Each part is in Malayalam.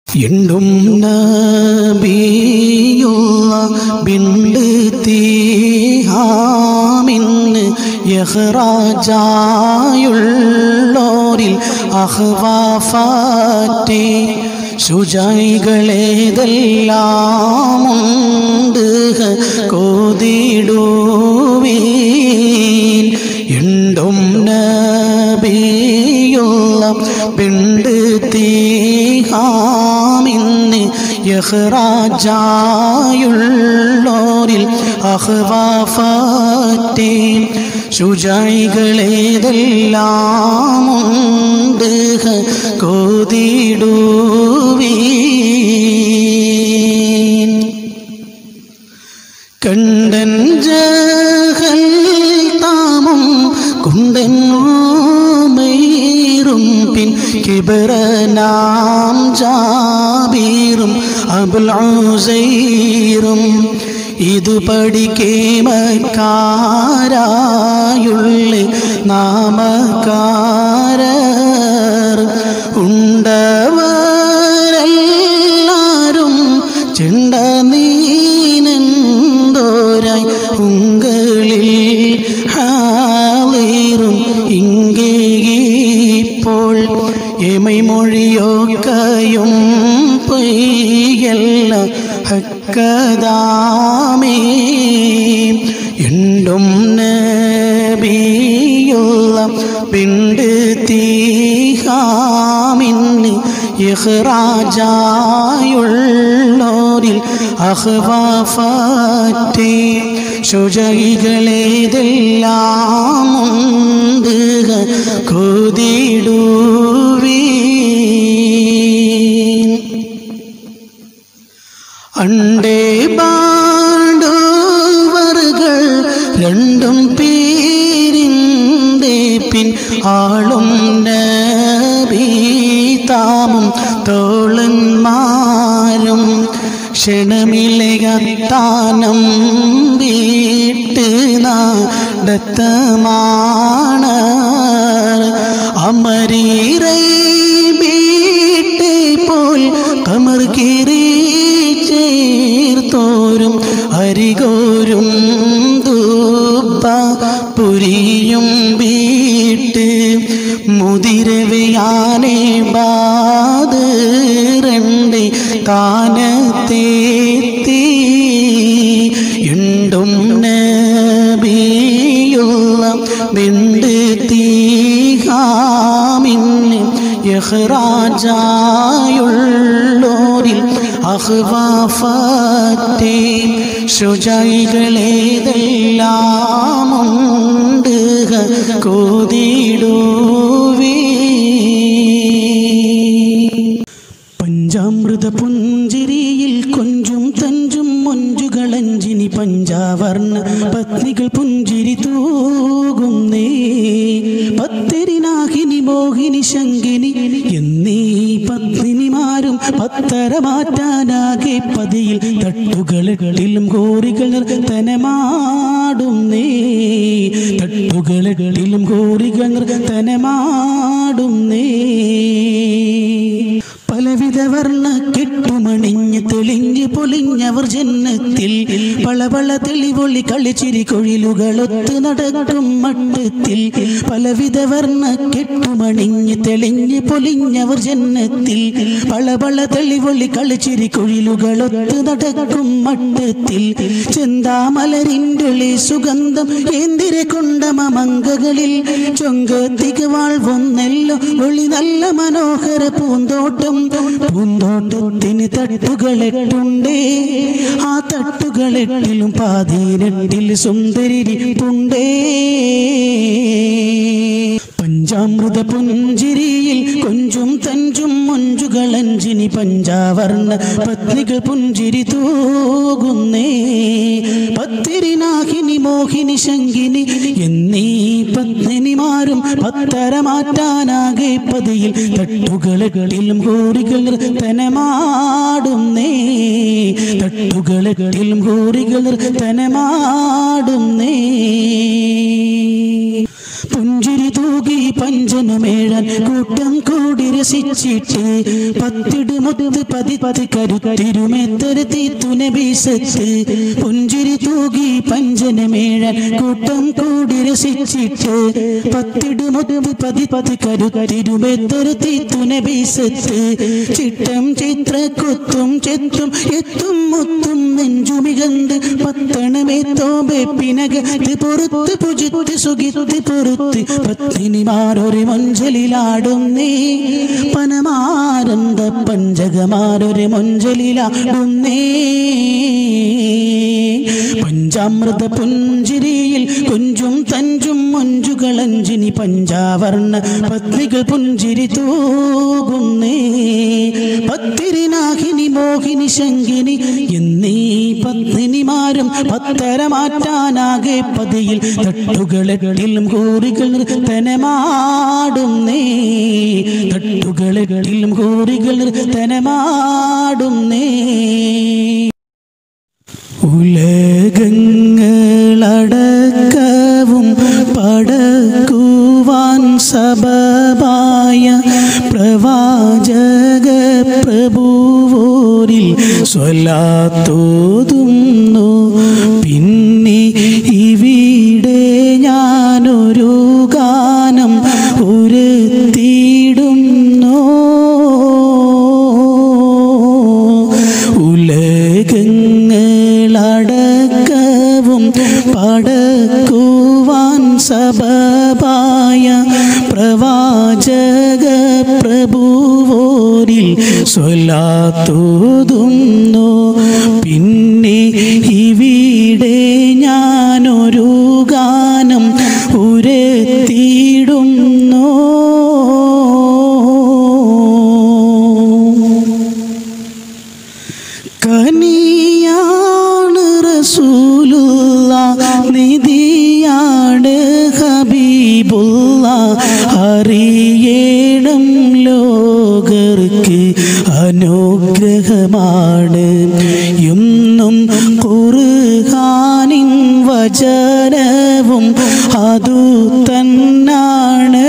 എണ്ടും നബിയുള്ള ബിണ്ട് തീഹാമിന്ന് യഹ്റാജായുള്ളോരിൽ അഹ്വാഫാറ്റേ ശുചൈകളേതെല്ലാമുണ്ട് കോതിടുവീൻ എണ്ടും നബിയുള്ള ബിണ്ട് തീഹാമിന്ന് യഹ്റാജായുള്ളോരിൽ അഹ്വാഫാറ്റേ ശുചൈകളേതെല്ലാമുണ്ട് കോതിടുവീൻ കണ്ടൻ ജഹൽ താമും കുണ്ടൻ ഊമൈറും പിൻ കിബറനാം ജാബീറും അബുൽ ഔസൈറും ഇത് പഠിക്കേമക്കാരായുള്ള നാമക്കാരർ ഉണ്ടവരെല്ലാരും ചെണ്ട നീനെന്തോരായി ഉങ്കളിൽ ഹാളീറും ഇങ്ങേ ഇപ്പോൾ എമൈ മൊഴിയൊക്കെയും പൊയ്യല്ല ഹക്കദാമേ എണ്ടും നബിയുള്ള പിണ്ട് തീഹാമിന്ന് ഇഹ്റാജായുള്ളോരിൽ അഹ്വാഫാറ്റേ ശുചൈകളേതെല്ലാമുണ്ട് കൊതിടുവീൻ അണ്ടേ പാടുവറുകൾ രണ്ടും പേരിൻ്റെ പിൻ ആളും നബീതാമും തോളന്മാരും ക്ഷണമിലയത്താനം വീട്ട് നടത്തമാണ് അമരീറൈ വീട്ടെ പോൽ കമർ കീറി ചേർത്തോരും അരികോരും ദൂപ്പ പുരിയും വീട്ട് മുതിരവയാനെ ബാത് രണ്ട് താനത്തേത്തി ഉണ്ടും നബിയുള്ള വിണ്ട് തീഹാമിന്ന് യഹ്റാജായുള്ളോരിൽ അഹ്വാഫത്തെ ശുചൈകളേതെല്ലാമുണ്ട് കോതിടുവീ പഞ്ചാമൃത പുഞ്ചിരിയിൽ കൊഞ്ചും തഞ്ചും മൊഞ്ചുകളഞ്ചിനി പഞ്ചാവർണ്ണ പത്നികൾ പുഞ്ചിരി തൂകുന്നേ പത്തിരിനാഹിനി മോഹിനി ശങ്കിനി എന്നീ പത്നിമാരും പത്തര മാറ്റാനാകെ പതിയിൽ തട്ടുകളിലും കോറികൾ നിർത്തനമാടുന്നേ തട്ടുകളിലും കോറികൾ നിർത്തനമാടുന്നേ പലവിധ വർണ്ണ കെട്ടുമണിഞ്ഞ് തെളിഞ്ഞ് പൊലിഞ്ഞവർ ജന്നത്തിൽ പളപള തെളിവൊളി കളിച്ചിരി കൊഴിലുകളൊത്ത് നടക്കും മട്ടത്തിൽ പലവിധ വർണ്ണ കെട്ടുമണിഞ്ഞ് തെളിഞ്ഞ് പൊലിഞ്ഞവർ ജന്നത്തിൽ പളപള തെളിവൊളി കളിച്ചിരി കൊഴിലുകളൊത്ത് നടക്കും മട്ടത്തിൽ ചെന്താമലരിൻ്റെ സുഗന്ധം എന്തിരെ കൊണ്ടമ മങ്കകളിൽ ചൊങ്കത്തിക്ക് വാഴ്വൊന്നല്ലോ ഒളി നല്ല മനോഹര പൂന്തോട്ടം പൂന്തോട്ടത്തിന് തട്ടുകളെട്ടുണ്ടേ ആ തട്ടുകളെട്ടിലും പാതീനെട്ടിൽ സുന്ദരിരിപ്പുണ്ടേ പഞ്ചാമൃത പുഞ്ചിരിയിൽ കൊഞ്ചും തഞ്ചും മൊഞ്ചുകളഞ്ചിനി പഞ്ചാവർണ്ണ പത്നികൾ പുഞ്ചിരി തൂകുന്നേ പത്തിരിനാഹിനി മോഹിനി ശങ്കിനി എന്നീ പത്നിമാരും പത്തര മാറ്റാനാകെ പതിയിൽ തട്ടുകളിലും കോറികൾ നിർത്തനമാടുന്നേ തട്ടുകളിലും കോറികൾ നിർത്തനമാടുന്നേ പുഞ്ചിരി തൂകി പഞ്ചനമേഴാൻ കൂട്ടം കൂടി രസിച്ചിട്ട് പത്തിട് മുത്ത് പതി പതി കരുത്തിരുമെത്തരത്തി തുനബീസത്ത് പുഞ്ചിരി തൂകി പഞ്ചനമേഴാൻ കൂട്ടം കൂടി രസിച്ചിട്ട് പത്തിട് മുത്ത് പതി പതി കരുത്തിരുമെത്തരത്തി തുനബീസത്ത് ചിട്ടം ചിത്ര കൊത്തും ചെത്തും എത്തും മുത്തും നെഞ്ചുമികന്ത് പത്തണമേത്തോമ്പെ പിനകത്ത് പൊറുത്ത് പുജിത്ത് സുഖിത്ത് പൊറുത്ത് പത്തിനിമാരൊരു മൊഞ്ചലിലാടും നീ പനമാരന്ത പഞ്ചകമാരൊരു മൊഞ്ചലിലാടും നീ പഞ്ചാമൃത പുഞ്ചിരിയിൽ കൊഞ്ചും തഞ്ചും മൊഞ്ചുകളഞ്ചിനി പഞ്ചാവർണ്ണ പത്നികൾ പുഞ്ചിരി തൂകുന്നേ പത്തിരിനാഹിനി മോഹിനി ശങ്കിനി എന്നീ പത്നിമാരും പത്തരമാറ്റാനാകെ പതിയിൽ തട്ടുകളെട്ടിലും കൂറികൾ നിർത്തനമാടും നീ തട്ടുകളെട്ടിലും കൂറികൾ നിർത്തനമാടും നീ ഉലകങ്ങളടക്കവും പടക്കുവാൻ സബബായ പ്രവാചക പ്രഭുവോരിൽ സ്വലാത്തോതുന്നു പിന്നെ ഇവിടെ ഞാനൊരു ഗാനം ഉരുത്തിയിടുന്നു ഉലകങ്ങളടക്കവും പടക്കുവാൻ സബബായ പ്രവാചക പ്രഭുവോരിൽ സ്വലാത്തോതുന്നു പിന്നെ ഇവിടെ ഞാനൊരു ഗാനം ഉരത്തിയിടുന്നു കനിയാണ് റസൂലുള്ള നിധിയാണ് ഹബീബുള്ള അറിയേണം ലോകർക്ക് അനുഗ്രഹമാണ് എന്നും കുറുകാനിൻ വചനവും അതു തന്നാണ്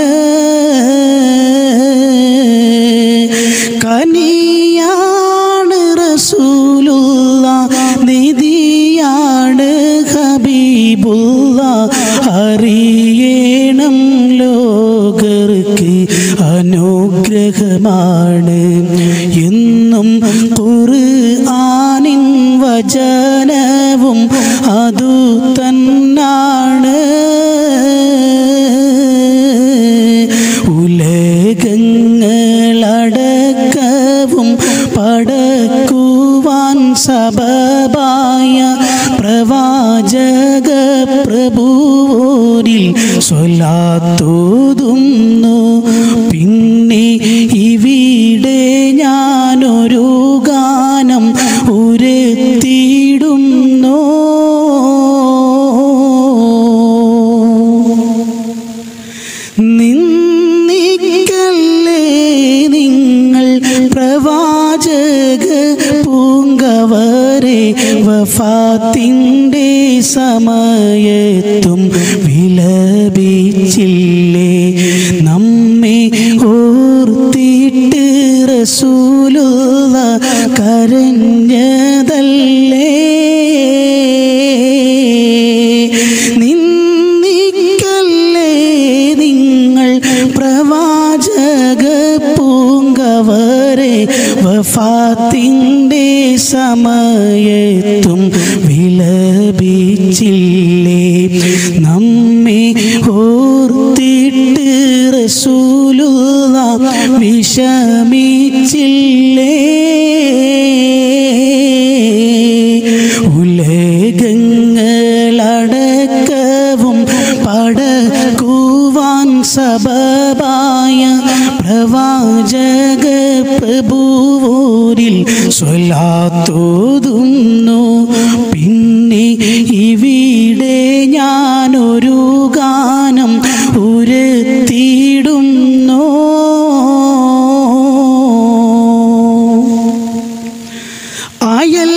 കനിയാണ് റസൂലുള്ള നിധിയാണ് ഹബീബുള്ള അറിയേണം ലോകർക്ക് അനുഗ്രഹമാണ് എന്നും ഖുർആനിൻ വചനവും അതു തന്നാണ് ഉലകങ്ങളടക്കവും പടക്കുവാൻ സബബായ പ്രവാചക പ്രഭുവോരിൽ സ്വലാത്തോതുന്നു പിന്നെ ഇവിടെ ഞാനൊരു ഗാനം ഉരത്തിയിടുന്നു നിന്നിക്കല്ലേ നിങ്ങൾ പ്രവാചക പൂങ്കവരെ വഫാത്തിൻ്റെ സമയത്തും വിലപിച്ചില്ലേ നമ്മെ ഓർത്തിട്ട് റസൂലുള്ള കരഞ്ഞതല്ലേ നിന്നിക്കല്ലേ നിങ്ങൾ പ്രവാചക പൂങ്കവരെ വഫാത്തിൻ്റെ സമയത്തും വിലപിച്ചില്ലേ നമ്മെ ഓർത്തിട്ട് റസൂലുള്ള വിഷമിച്ചില്ലേ ഉലകങ്ങളടക്കവും പടക്കുവാൻ സബബായ പ്രവാചക പ്രഭുവോരിൽ സ്വലാത്തോതുന്നു പിന്നെ ഇവിടെ ഞാനൊരു ഗാനം ഉരത്തിയിടുന്നു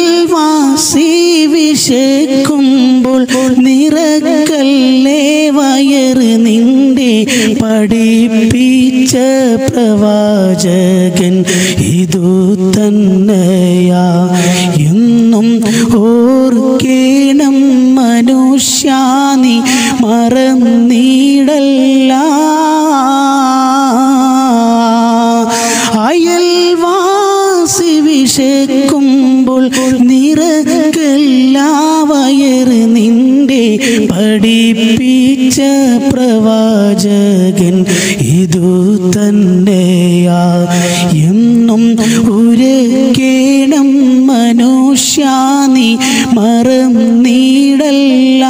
അയൽവാസി വിശക്കുമ്പോൾ നിറക്കല്ലേ വ വയറ് നിന്റെ പഠിപ്പിച്ച പ്രവാചകൻ ഇതു തന്നെയാ എന്നും ഓർക്കേണം മനുഷ്യാനി മറന്നീടല്ല അയൽവാസി വിശക്കുമ്പോൾ നിറകല്ല വയറ് നിന്റെ പഠിപ്പിച്ച പ്രവാചകൻ ഇതു തന്നെയാ എന്നും ഉരക്കേണം മനുഷ്യാനി മറന്നീടല്ല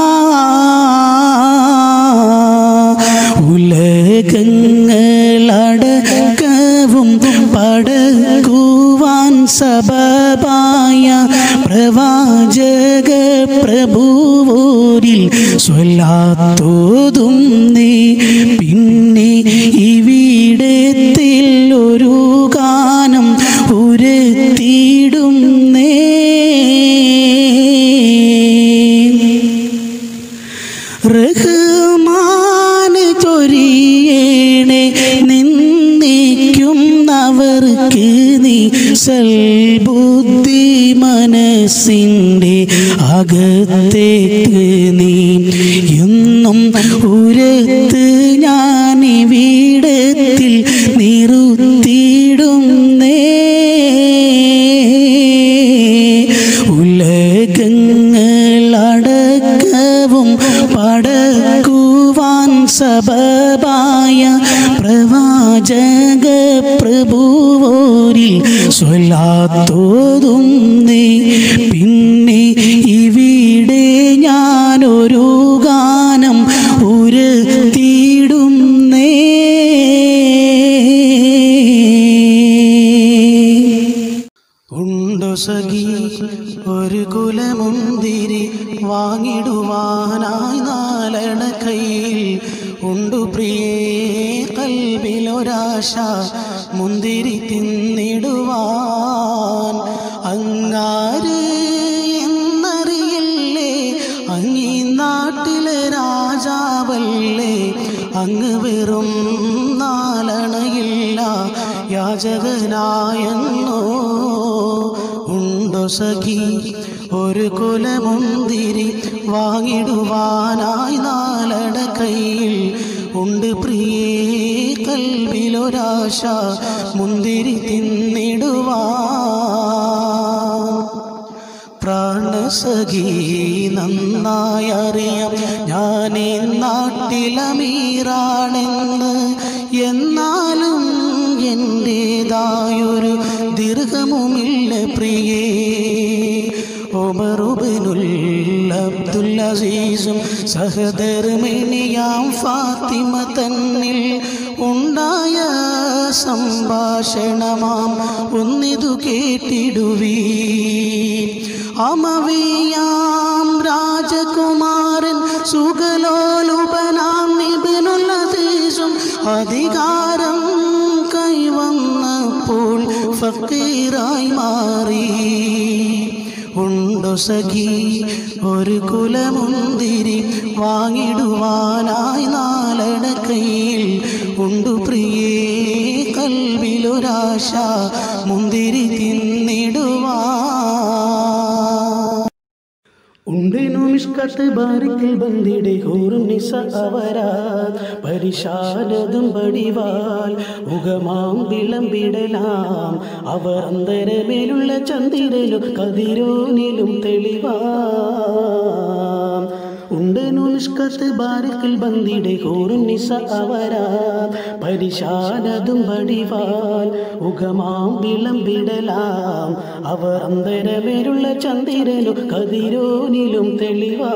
ഉലകങ്ങളടക്കവും പടക്കുവാൻ സബബായ പ്രവാചക പ്രഭുവോരിൽ സ്വല്ലാത്തോതും നീ പിന്നെ ഇവിടത്തിൽ ഒരു ഗാനം ഉരത്തിയിടും നേ റഹ്മാന് ചൊരിയേണേ നിന്ദിക്കുന്നവർക്ക് നീ സൽബുദ്ധി മനസ്സിൻ്റെ അകത്തേക്ക് നീ എന്നും ഉരത്ത് ഞാനിവിടത്തിൽ നിറുത്തിയിടും നേ ഉലകങ്ങളടക്കവും പടക്കുവാൻ സബബായ പ്രവാചക പ്രഭുവോരിൽ സ്വലാത്തോതും നീ പിന്നെ ഇവിടെ ഞാനൊരു ഗാനം ഉരത്തിയിടും നേ ഉണ്ടോ സഖി ഒരു കുലമുന്തിരി വാങ്ങിടുവാനായി നാലണ കയ്യിൽ ഉണ്ടു പ്രിയേ കൽവിലൊരാശ മുന്തിരി തിന്നിടുവാൻ അങ്ങാര് എന്നറിയില്ലേ അങ്ങീ നാട്ടിലെ രാജാവല്ലേ അങ്ങ് വെറും നാലണയില്ല യാചകനായെന്നോ ഉണ്ടോ സഖി ഒരു കുലമുന്തിരി വാങ്ങിടുവാനായി നാലട കയ്യിൽ ഉണ്ട് പ്രിയേ കൽവിലൊരാശ മുന്തിരി തിന്നിടുവാൻ പ്രാണസഖി നന്നായി അറിയാം ഞാൻ ഈ നാട്ടിലമീറാണെന്ന് എന്നാലും എൻ്റേതായൊരു ദീർഘമുമില്ല പ്രിയേ ഒമറുബിനുൽ അബ്ദുൽ അസീസും സഹധർമ്മിണിയാം ഫാത്തിമ തന്നിൽ ഉണ്ടായ സംഭാഷണമാം ഒന്നിതു കേട്ടിടുവീ അമവിയാം രാജകുമാരൻ സുഖലോലുപനാം നിബിനുൽ അസീസും അധികാരം കൈവന്നപ്പോൾ ഫക്കീറായി മാറി ഉണ്ടോ സഖി ഒരു കുലമുന്തിരി വാങ്ങിടുവാനായി നാലട കയ്യിൽ ഉണ്ടു പ്രിയേ കൽവിലൊരാശ മുന്തിരി തിന്നിടുവാൻ ഉണ്ടിനു മിഷ്കത്ത് ബാരിക്കിൽ ബന്ദിടെ ഹൂറുനിസ അവരാ പരിശാലതും പടിവാൽ മുഖമാം വിളമ്പിടലാം അവർ അന്തരമേലുള്ള ചന്ദിരലും കതിരോനിലും തെളിവാം ഉണ്ടനു നിഷ്കത്ത് ബാരിക്കിൽ ബന്ദിടെ ഹൂറുനിസ അവരാ പരിശാലതും പടിവാൽ മുഖമാം വിളമ്പിടലാം അവർ അന്തരമേലുള്ള ചന്ദിരലും കതിരോനിലും തെളിവാ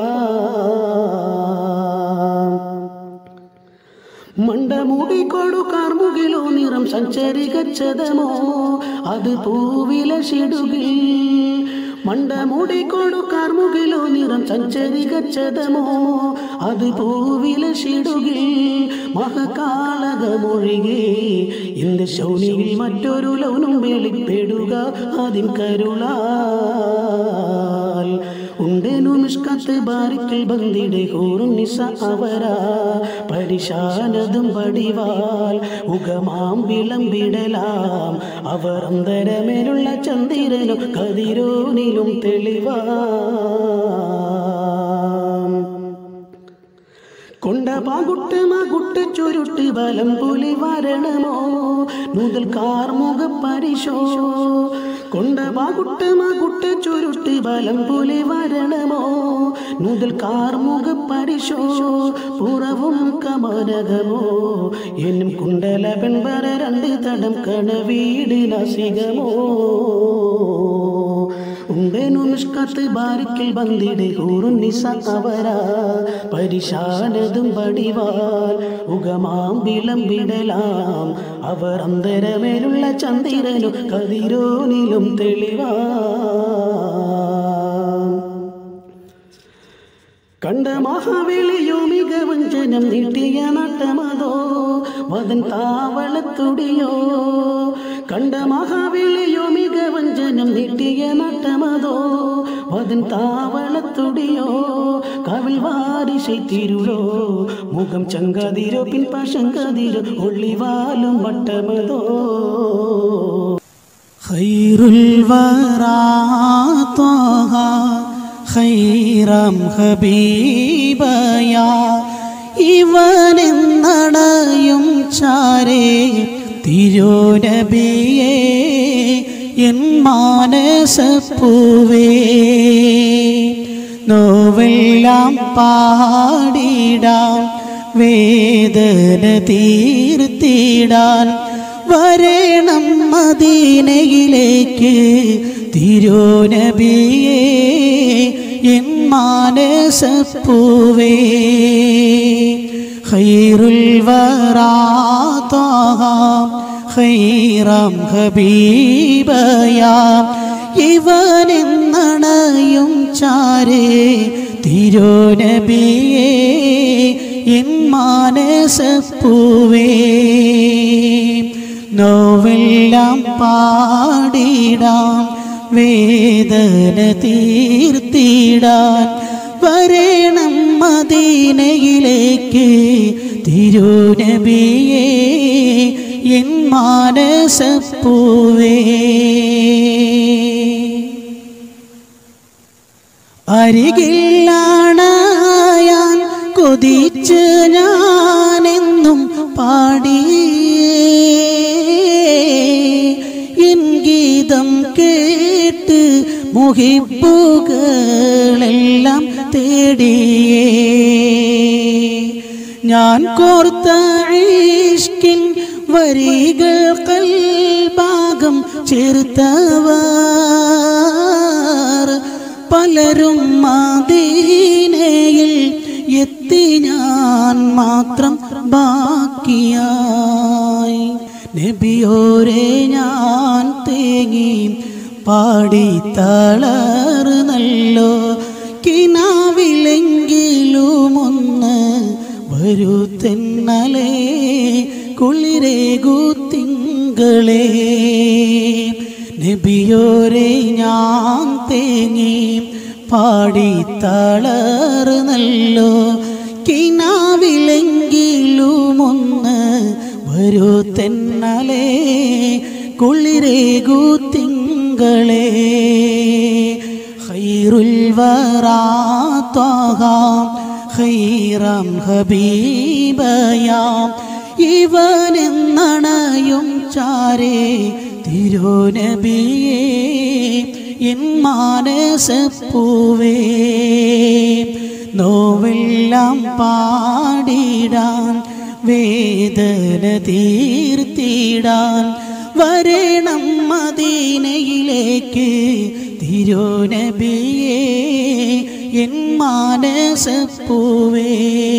മണ്ടമുടി കൊടുക്കാർ മുകിലോ നിറം സഞ്ചരികച്ചതമോ അത് പൂവിലശിടുകിൽ മണ്ടമുടി കൊടുക്കാർ മുകിലോ നിറം സഞ്ചരികച്ചതമോ അത് പൂവിലശിടുകിൽ മഹകാളകമൊഴികെ இந்த ശൗനിയിൽ മറ്റൊരു ലൗനും വെളിപ്പെടുക അതിൻ കരുളാൽ ഉണ്ടെനു മിഷ്കത്ത് ബാരിക്കൽ ബന്ദിടെ ഹൂറുനിസ അവരാ പരിശാനതും പടിവാൽ ഉഗമാം വിളമ്പിടലാം അവർ അന്തരമേലുള്ള ചന്ദ്രനും കതിരോനിലും തെളിവാം കൊണ്ട പാകുട്ട് മകുട്ട് ചുരുട്ട് ബലം പുലി വരണമോ മുതൽ കാർമുഖ പരിശോ കൊണ്ട പാകുട്ട് മകുട്ട് ചുരുട്ട് ബലം പുലി വരണമോ മുതൽ കാർമുഖ പരിശോ പുറവും കമനകമോ എന്നും കുണ്ടല പെൺപറ രണ്ട് തടം കണവീട് നസികമോ ഉണ്ടേനു മിഷ്കത്ത് ബാരിക്കൽ ബന്ദിടെ ഹൂറുനിസ അവരാ പരിശാനതും പടിവാൽ ഉഗമാം വിളമ്പിടലാം അവർ അന്തരമേലുള്ള ചന്ദ്രനും കതിരോനിലും തെളിവാം കണ്ട മഹാവിളിയോ മികവഞ്ചനം നീട്ടിയ നട്ടമതോ വതൻ താവളത്തുടിയോ കണ്ട മഹാവിളിയോ മികവഞ്ചനം നീട്ടിയ നട്ടമതോ വതൻ താവളത്തുടിയോ കവിൾ വാരിശை തിരുളോ മുഖം ചങ്കതിരോ പിൻപശങ്കതിരോ ഒള്ളിവാലും വട്ടമതോ خير الورى طه خيرم ഹബീബയ ഇവനെന്നടയും ചാരേ തിരുനബിയേ എൻ മാനസപ്പൂവേ നോവെല്ലാം പാടിടാം വേദന തീർത്തിടാൻ വരണം മദീനയിലേക്ക് തിരുനബിയേ എൻ മാനസപ്പൂവേ ഖൈറുൽ വറാതാഹ ഖൈറാം ഹബീബയാം ഇവനെന്നണയും ചാരേ തിരുനബിയേ എൻ മാനസപ്പൂവേ നോവെല്ലാം പാടിടാം വേദന തീർത്തിടാൻ വരണം മദീനയിലേക്ക് തിരുനബിയേ എൻ മാനസപ്പൂവേ അരികിലാണയാൻ കൊതിച്ച് ഞാനെന്നും പാടിയേ എൻ ഗീതം കേട്ട് മുഹിപ്പുകളെല്ലാം തേടിയേ ഞാൻ കോർത്ത ഇഷ്കിൻ വരികൾ കൽഭാഗം ചേർത്തവർ പലരും മദീനയിൽ എത്തി ഞാൻ മാത്രം ബാക്കിയായി നബിയോരെ ഞാൻ തേങ്ങി പാടി തളർന്നല്ലോ കിനാവിലെങ്കിലുമൊന്ന് വരൂ തെന്നലേ കുളിരേകൂ തിങ്കളേ നബിയോരെ ഞാൻ തേങ്ങി പാടി തളർന്നല്ലോ കിനാവിലെങ്കിലുമൊന്ന് വരൂ തെന്നലേ കുളിരേകൂ തിങ്കളേ ഖൈറുൽ വറാത്താകാം ഖൈറാം ഹബീബയാം ഇവനെന്നണയും ചാരേ തിരുനബിയേ എൻ മാനസപ്പൂവേ നോവെല്ലാം പാടിടാൻ വേദന തീർത്തിടാൻ വരണം മദീനയിലേക്ക് തിരുനബിയേ എൻ മാനസപ്പൂവേ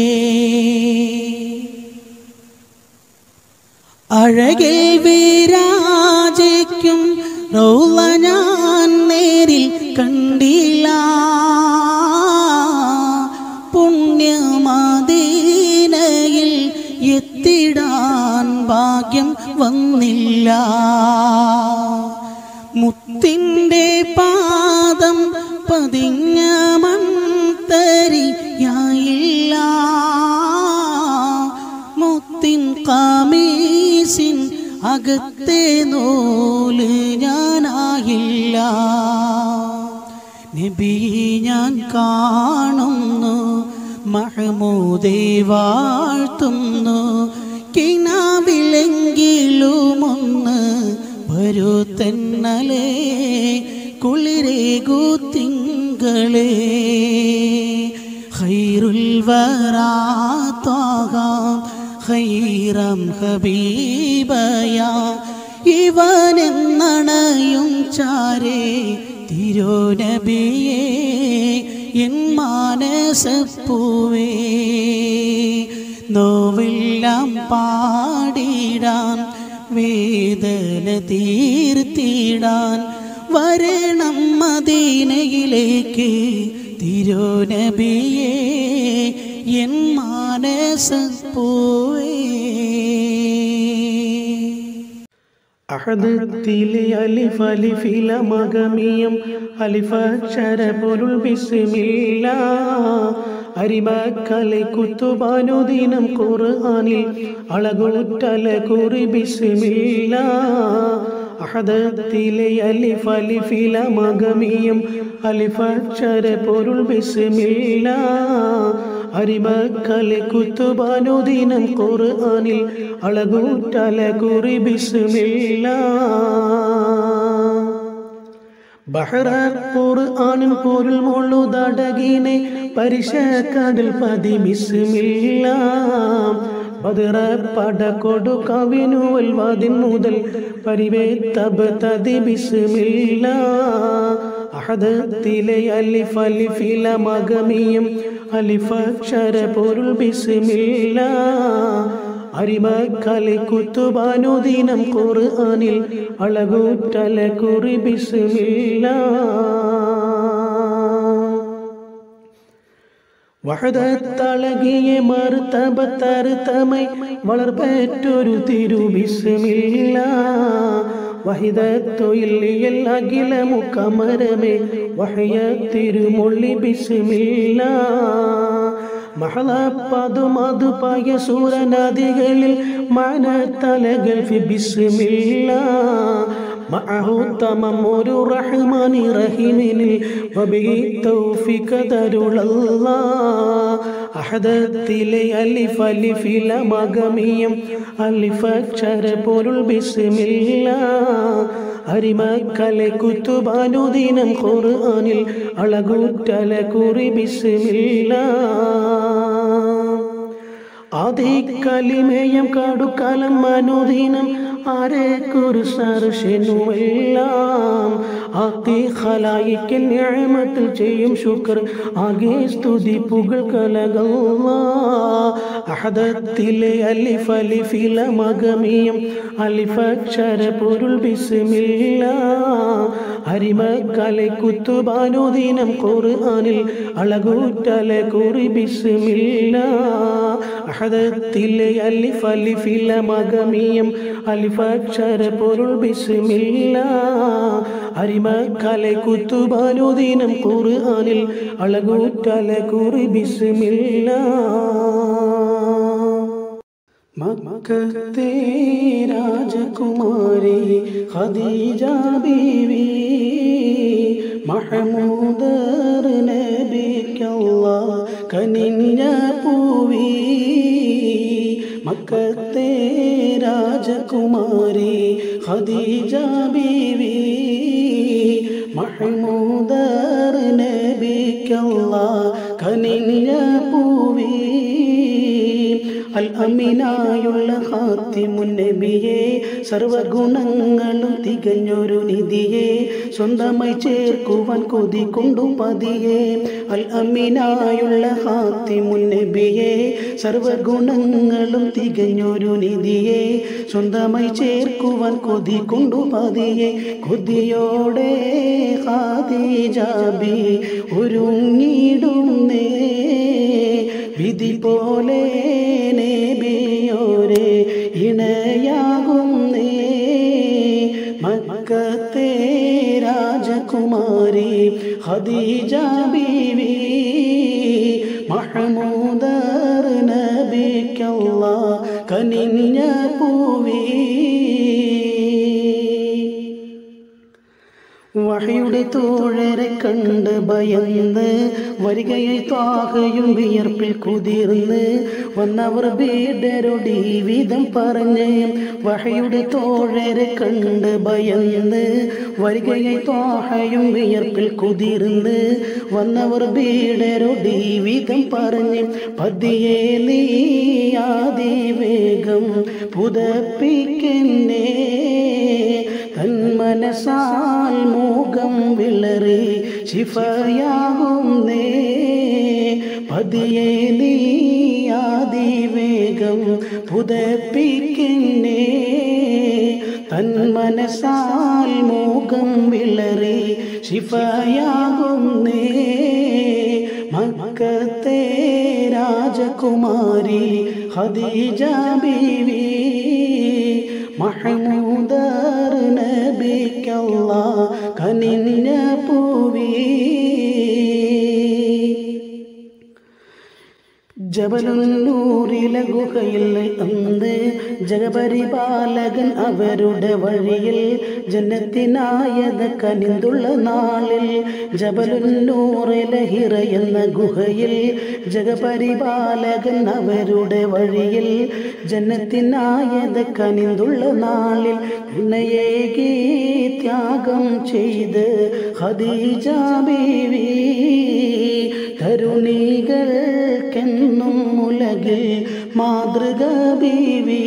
അഴകിൽ വിരാജിക്കും റൗള ഞാൻ നേരിൽ കണ്ടില്ല പുണ്യമദീനയിൽ എത്തിടാൻ ഭാഗ്യം വന്നില്ല മുത്തിൻ്റെ പാദം പതിഞ്ഞ മണ്ണിൽ സുന്ദരിയായില്ല മുത്തിൻ കാമീസിൻ അകത്തെ നൂല് ഞാനായില്ല നബി ഞാൻ കാണുന്നു മഹമൂദേ വാഴ്ത്തുന്നു കിനാവിലെങ്കിലുമൊന്ന് വരൂ തെന്നലേ കുളിരേകൂ തിങ്കളേ ഖൈറുൽ വറാത്താകാം ഖൈറം ഹബീബയ ഇവനെന്നണയും ചാരേ തിരുനബിയേ എൻ മാനസപ്പൂവേ നോവെല്ലാം പാടിടാൻ വേദന തീർത്തിടാൻ വരണം മദീനയിലേക്ക് തിരുനബിയേ എൻ മാനസപ്പൂവേ അഹദത്തിലെ അലിഫ് അലിഫില മകമിയം അലിഫക്ഷര പൊരുൾ ബിസ്മില്ല അരിമക്കലെ കുത്തുബാനുദീനം ഖുർആനിൽ അളകുറ്റല കുറി ബിസ്മില്ല അഹദത്തിലെ അലിഫ് അലിഫില മകമിയം അലിഫക്ഷര പൊരുൾ ബിസ്മില്ല അരിമക്കലെ കുത്തുബാനുദീനം ഖുർആനിൽ അളകൂറ്റല കുറി ബിസ്മില്ല ബഹ്റ ഖുർആനിൻ പൊരുൾ മുള്ളുതടകിനെ പരിശക്കടൽ പതി ബിസ്മില്ല ബദറ പട കൊടു കവിനുവൽ വാതിൻ മുതൽ പരിവേത്തബ തതി ബിസ്മില്ല അഹദത്തിലെ അലിഫ് അലിഫില മകമിയും അലിഫക്ഷര പൊരുൾ ബിസ്മില്ല അരിമക്കലെ കുത്തുബാനുദീനം ഖുർആനിൽ അളകൂറ്റല കുറി ബിസ്മില്ല വഹദത്തളകിയ മറുതബത്തറുതമൈ വളർപ്പറ്റൊരു തിരു ബിസ്മില്ല വഹിദത്തൊയില്ലിയൽ അഖില മുഖമരമേ വഹയ തിരുമൊള്ളി ബിസ്മില്ല മഹളപ്പതു മധുപായ സൂരനദികളിൽ മനത്തലകൾ ഫി ബിസ്മില്ല معه تمام الرحمن رحيم وبه توفيق دار الله أحدث لي ألف ألف لما قميم ألف أكشر പൊരുൾ ബിസ്മില്ല അരിമക്കലെ കുത്തുബാനുദീനം ഖുർആനിൽ അളകൂറ്റല കുറി ബിസ്മില്ല ആദിക്കലിമേയം കാടുക്കാലം അനുദീനം ആരെ കുറിസർഷനുമെല്ലാം ആത്തി ഖലായിക്കൽ നിഅമത്തിൽ ചെയ്യും ശുക്ർ ആകെ സ്തുതി പുകൾ കലകല്ല അഹദത്തിലെ അലിഫ് അലിഫില മകമിയം അലിഫക്ഷര പൊരുൾ ബിസ്മില്ല അരിമക്കലെ കുത്തുബാനുദീനം ഖുർആനിൽ അളകൂറ്റല കുറി ബിസ്മില്ല അഹദത്തിലെ അലിഫ് അലിഫില മകമിയം അലിഫക്ഷര പൊരുൾ ബിസ്മില്ല അരിമക്കലെ കുത്തുബാനുദീനം ഖുർആനിൽ അളകൂറ്റല കുറി ബിസ്മില്ല മക്കത്തെ രാജകുമാരി ഖദീജ ബീവി മഹമൂദർ നബിക്കല്ല കനിഞ്ഞ പൂവി മക്കത്തെ രാജകുമാരി ഖദീജ ബീവി മഹമൂദർ നബിക്കല്ല കനിഞ്ഞ പൂവി അൽ അമീനായുള്ള ഹാത്തിമുൻ നബിയെ സർവഗുണങ്ങളും തികഞ്ഞൊരു നിധിയെ സ്വന്തമായി ചേർക്കുവാൻ കൊതിക്കൊണ്ടു പതിയെ അൽ അമീനായുള്ള ഹാത്തിമുൻ നബിയെ സർവഗുണങ്ങളും തികഞ്ഞൊരു നിധിയെ സ്വന്തമായി ചേർക്കുവാൻ കൊതിക്കൊണ്ടു പതിയെ കൊതിയോടെ ഹാദിജാബി ഒരുങ്ങിടുന്നേ വിധി പോലെ നബിയോരെ ഇണയാകുന്നേ മക്കത്തെ രാജകുമാരി ഖദീജ ബീവി മഹമൂദർ നബിക്കല്ല കനിഞ്ഞ പൂവി വഹയുടെ തോഴരെ കണ്ട് ഭയന്ന് വരികയായി താകയും വിയർപ്പിൽ കുതിർന്ന് വന്നവർ ബീഡരൊടി വിധം പറഞ്ഞ് വഹയുടെ തോഴരെ കണ്ട് ഭയന്ന് വരികയായി താഹയും വിയർപ്പിൽ കുതിർന്ന് വന്നവർ ബീഡരൊടി വിധം പറഞ്ഞ് പതിയെ നീ ആദി വേഗം പുതപ്പിക്കുന്നേ തൻ മനസാൽ മൂകം വിളറി ശിഫയാകും നേ പതിയെ നീ ആദി വേഗം പുതപ്പിക്കുന്നേ തൻ മനസാൽ മൂകം വിളറി ശിഫയാകും നേ മക്കത്തെ രാജകുമാരി ഖദീജ ബീവി മഹമൂദർ നബിക്കല്ല കനിഞ്ഞ പൂവി ജബലുന്നൂരിലെ ഗുഹയിൽ അന്ന് ജഗപരിപാലകൻ അവരുടെ വഴിയിൽ ജന്നത്തിനായത് കനിന്തുള്ള നാളിൽ ജബലുന്നൂറിലെ ഹിറ എന്ന ഗുഹയിൽ ജഗപരിപാലകൻ അവരുടെ വഴിയിൽ ജന്നത്തിനായത് കനിന്തുള്ള നാളിൽ ഉന്നയേകി ത്യാഗം ചെയ്ത് ഖദീജ ബീവി തരുണികൾക്കെന്നും ഉലകിൽ മാതൃക ബീവി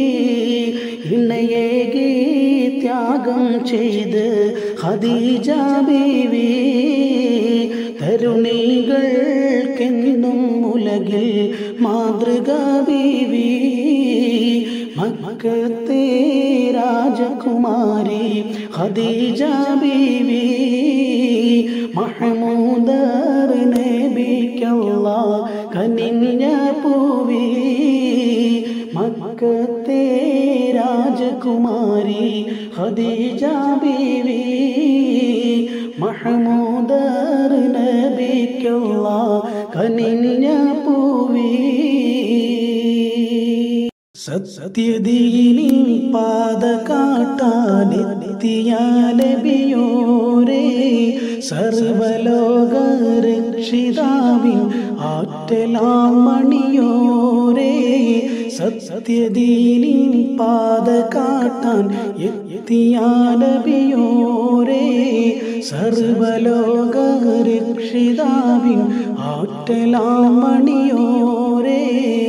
ഇണയേകി ത്യാഗം ചെയ്ത് ഖദീജ ബീവി തരുണികൾക്കെന്നും ഉലകിൽ മാതൃക ബീവി മക്കത്തെ രാജകുമാരി ഖദീജ ബീവി മഹമൂദർ നബിക്കല്ല കനിഞ്ഞ പൂവി മക്കത്തെ രാജകുമാരി ഖദീജ ബീവി മഹമൂദർ നബിക്കല്ല കനിഞ്ഞ പൂവി സത്യദീനി പാത കാട്ടാനെത്തിയാലബിയോരേ സർവലോക രക്ഷിതാവിൻ ആറ്റലാം മണിയോരേ സത്യദീനി പാത കാട്ടാൻ എത്തിയാലബിയോരേ സർവലോക രക്ഷിതാവിൻ ആറ്റലാം മണിയോരേ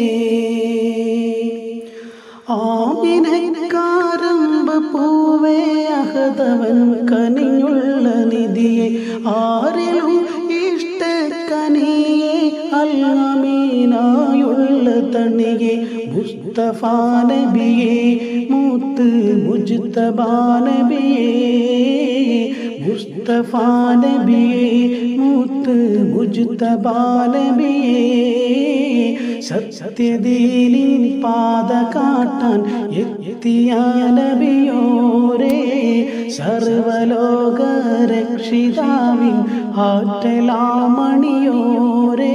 ആമിനക്കാരമ്പ് പൂവേ അഹതവൻ കനിയുള്ള നിധിയെ ആരിലും ഇഷ്ടക്കനിയെ അല്ലമീനായുള്ള തണിയെ മുസ്തഫാ നബിയെ മൂത്ത് മുജ്തബാ നബിയെ മുസ്തഫാ നബിയെ മൂത്ത് മുജ്തബാ നബിയെ സത്യദീനിൻ പാത കാട്ടാൻ എത്തിയ നബിയോരേ സർവലോക രക്ഷിതാവിൻ ആറ്റലാമണിയോരേ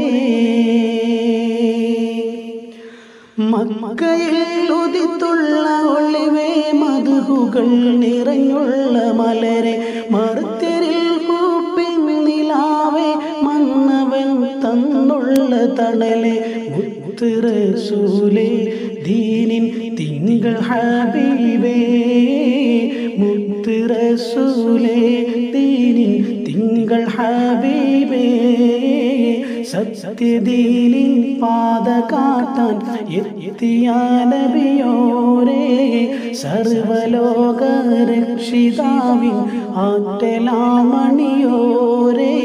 മക്കയിൽ ഉദിത്തുള്ള ഒളിവേ മധുഹുകൾ നിറഞ്ഞുള്ള മലരെ മറുത്തരിൽ കൂപ്പിൻ നിലാവേ മന്നവൻ തന്നുള്ള തണലെ മുത്തുറസൂലേ ദീനിൻ തിങ്കൾ ഹബീബേ മുത്തുറസൂലേ ദീനിൻ തിങ്കൾ ഹബീബേ സത്യദീനിൻ പാത കാട്ടാൻ എത്തിയ നബിയോരേ സർവലോക രക്ഷിതാവിൻ ആറ്റലാമണിയോരേ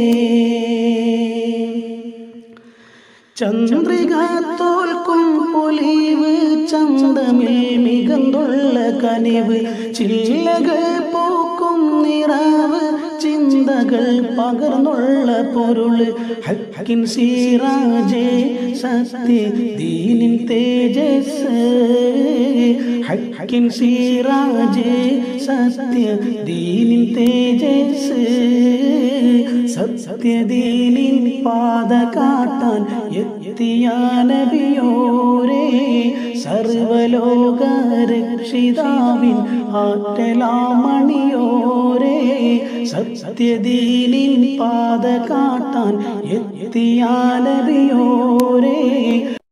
ചന്ദ്രിക തോൽക്കും പൊലിവ് ചന്തമിൽ മികന്തുള്ള കനിവ് ചില്ലകൾ പോക്കും നിറവ് ചിന്തകൾ പകർന്നുള്ള പൊരുള് ഹക്കിൻ സീറാജേ സത്യ ദീനിൻ തേജസ് ഹക്കിൻ സീറാജേ സത്യ ദീനിൻ തേജസ് സത്യദീനിൻ പാത കാട്ടാൻ എത്തിയ നബിയോരേ സർവലോക രക്ഷിതാവിൻ ആറ്റലാമണിയോരേ സത്യദീനിൻ പാത കാട്ടാൻ എത്തിയ നബിയോരേ